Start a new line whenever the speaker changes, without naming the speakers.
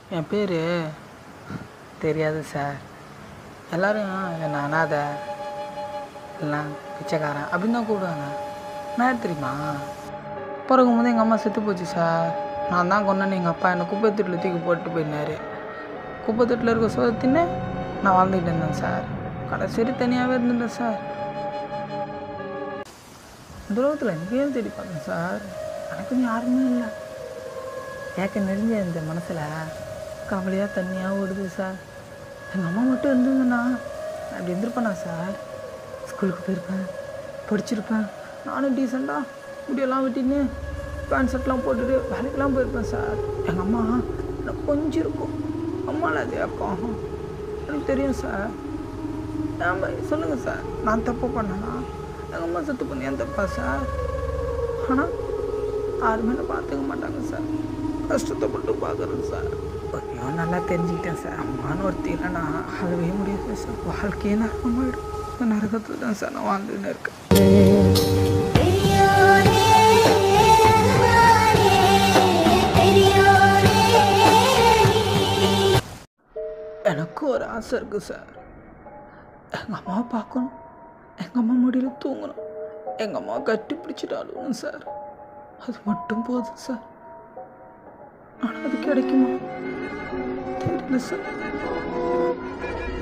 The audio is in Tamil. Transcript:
என் பேர் தெரியாது சார் எல்லோரும் என்ன அனாதை இல்லை பிச்சைக்காரன் அப்படின்னு தான் கூப்பிடுவாங்க நான் யார் தெரியுமா பிறக்கும் போது எங்கள் அம்மா செத்து போச்சு சார் நான் தான் கொண்டேன்னு எங்கள் அப்பா என்னை குப்பை தொட்டில் தூக்கி போட்டு போயினாரு குப்பை தொட்டில் இருக்க சோதத்தின்னு நான் வாழ்ந்துக்கிட்டு இருந்தேன் சார் கடைசி தனியாகவே இருந்துட்டேன் சார் இந்த உலகத்தில் எங்கேயும் தேடி பார்த்தேன் சார் எனக்கும் யாருமே இல்லை ஏக்க நெறிஞ்ச இந்த மனசில் கவலையாக தண்ணியாக ஓடுது சார் எங்கள் அம்மா மட்டும் இருந்ததுன்னா நான் அப்படி இருந்திருப்பேனா சார் ஸ்கூலுக்கு போயிருப்பேன் படிச்சிருப்பேன் நானும் டீசெண்டாக முடியெல்லாம் வெட்டின்னு பேண்ட் ஷர்ட்லாம் போட்டுட்டு வேலைக்கெல்லாம் போயிருப்பேன் சார் எங்கள் அம்மா எனக்கு கொஞ்சம் இருக்கும் அம்மாவில் அது ஏக்கம் எனக்கு தெரியும் சார் ஆமா சொல்லுங்கள் சார் நான் தப்பு பண்ணேனா எங்கள் அம்மா செத்து பண்ணி ஏன் தப்பா சார் ஆனால் யாருமே என்னை பார்த்துக்க மாட்டாங்க சார் கஷ்டத்தை மட்டும் பார்க்குறேன் சார் ஐயோ நல்லா தெரிஞ்சுக்கிட்டேன் சார் அம்மான்னு ஒருத்தி இல்லைன்னா அழவே முடியாது சார் வாழ்க்கையே நரகமாயிடும் இந்த நரகத்தில் தான் சார் நான் வாழ்ந்துன்னு இருக்கேன் எனக்கு ஒரு ஆசை இருக்குது சார் எங்கள் அம்மாவை பார்க்கணும் எங்கள் அம்மா மடியில் தூங்கணும் எங்கள் அம்மா கட்டி பிடிச்சிட்டு அழுவணும் சார் அது மட்டும் போதும் சார் ஆனால் அது கிடைக்குமா தெரியல சார்